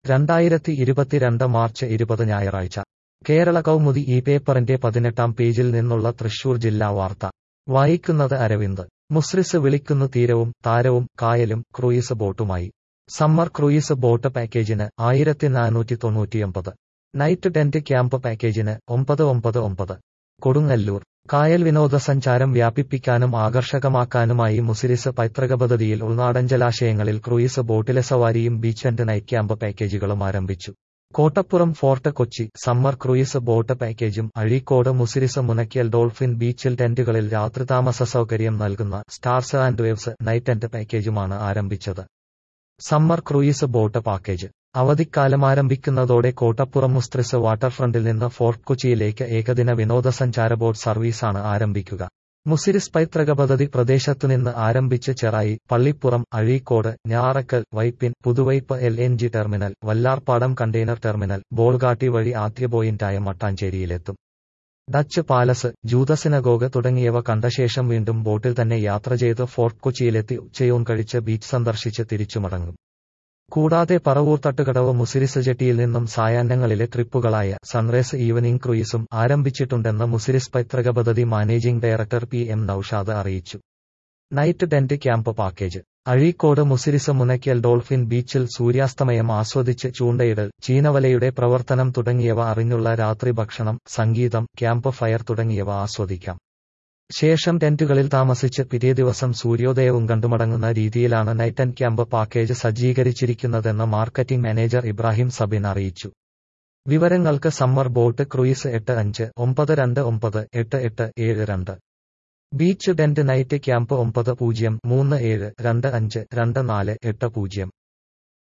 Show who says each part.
Speaker 1: രണ്ടായിരത്തി ഇരുപത്തിരണ്ട് മാർച്ച് ഇരുപത് ഞായറാഴ്ച കേരള കൗമുദി ഈ പേപ്പറിന്റെ പതിനെട്ടാം പേജിൽ നിന്നുള്ള തൃശൂർ ജില്ലാ വാർത്ത വായിക്കുന്നത് അരവിന്ദ് മുസ്രിസ് വിളിക്കുന്നു തീരവും താരവും കായലും ക്രൂയിസ് ബോട്ടുമായി സമ്മർ ക്രൂയിസ് ബോട്ട് പാക്കേജിന് ആയിരത്തി നാനൂറ്റി തൊണ്ണൂറ്റിയൊമ്പത് നൈറ്റ് ടെന്റ് ക്യാമ്പ് പാക്കേജിന് ഒമ്പത് ഒമ്പത് ഒമ്പത് കൊടുങ്ങല്ലൂർ കായൽ വിനോദസഞ്ചാരം വ്യാപിപ്പിക്കാനും ആകർഷകമാക്കാനുമായി മുസിരിസ് പൈതൃക പദ്ധതിയിൽ ഉൾനാടൻ ജലാശയങ്ങളിൽ ക്രൂയിസ് ബോട്ടിലെ സവാരിയും ബീച്ച് ആൻഡ് നൈറ്റ് ക്യാമ്പ് പാക്കേജുകളും ആരംഭിച്ചു Kottappuram Fort Kochi summer cruise boat പാക്കേജും അഴീക്കോട് മുസിരിസ് മുനക്കിയൽ ഡോൾഫിൻ ബീച്ചിൽ ടെന്റുകളിൽ രാത്രിതാമസ സൗകര്യം നൽകുന്ന stars and waves night tent പാക്കേജുമാണ് ആരംഭിച്ചത് സമ്മർ ക്രൂയിസ് ബോട്ട് പാക്കേജ് അവധിക്കാലം ആരംഭിക്കുന്നതോടെ കോട്ടപ്പുറം മുസ്ത്രിസ് വാട്ടർഫ്രണ്ടിൽ നിന്ന് ഫോർട്ട് കൊച്ചിയിലേക്ക് ഏകദിന വിനോദസഞ്ചാര ബോട്ട് സർവീസാണ് ആരംഭിക്കുക മുസിരിസ് പൈതൃക പദ്ധതി പ്രദേശത്തുനിന്ന് ആരംഭിച്ച് Cherai Pallippuram Azhikode Njarakkal Vypin Puthuvype L N G terminal Vallarpadam container terminal Bolgatty വഴി ആദ്യ പോയിന്റായ മട്ടാഞ്ചേരിയിലെത്തും ഡച്ച് പാലസ് ജൂതസിനഗോഗ് തുടങ്ങിയവ കണ്ട ശേഷം വീണ്ടും ബോട്ടിൽ തന്നെ യാത്ര ചെയ്ത് ഫോർട്ട് കൊച്ചിയിലെത്തി ഉച്ചയൂൺ കഴിച്ച് ബീച്ച് സന്ദർശിച്ച് തിരിച്ചുമടങ്ങും കൂടാതെ പറവൂർ തട്ടുകടവ് മുസിരിസ് ജെട്ടിയിൽ നിന്നും സായാഹ്നങ്ങളിലെ ട്രിപ്പുകളായ സൺറൈസ് ഈവനിംഗ് ക്രൂയിസും ആരംഭിച്ചിട്ടുണ്ടെന്ന് മുസിരിസ് പൈതൃക പദ്ധതി managing director P M Noushad അറിയിച്ചു night tent camp package Azhikode Muziris Munakkal dolphin ബീച്ചിൽ സൂര്യാസ്തമയം ആസ്വദിച്ച് ചൂണ്ടയിടൽ ചീനവലയുടെ പ്രവർത്തനം തുടങ്ങിയവ അറിഞ്ഞുള്ള രാത്രി ഭക്ഷണം സംഗീതം ക്യാമ്പ് ഫയർ തുടങ്ങിയവ ആസ്വദിക്കാം ശേഷം ടെന്റുകളിൽ താമസിച്ച് പിറ്റേ ദിവസം സൂര്യോദയവും കണ്ടുമടങ്ങുന്ന രീതിയിലാണ് നൈറ്റ് ആൻഡ് ക്യാമ്പ് പാക്കേജ് സജ്ജീകരിച്ചിരിക്കുന്നതെന്ന് മാർക്കറ്റിംഗ് മാനേജർ ഇബ്രാഹിം സബിൻ അറിയിച്ചു വിവരങ്ങൾക്ക് സമ്മർ ബോട്ട് ക്രൂയിസ് എട്ട് അഞ്ച് ഒമ്പത് രണ്ട് ഒമ്പത് എട്ട് എട്ട് ഏഴ് രണ്ട് ബീച്ച് ടെന്റ് നൈറ്റ് ക്യാമ്പ് ഒമ്പത് പൂജ്യം മൂന്ന് ഏഴ് രണ്ട് അഞ്ച് രണ്ട് നാല് എട്ട് പൂജ്യം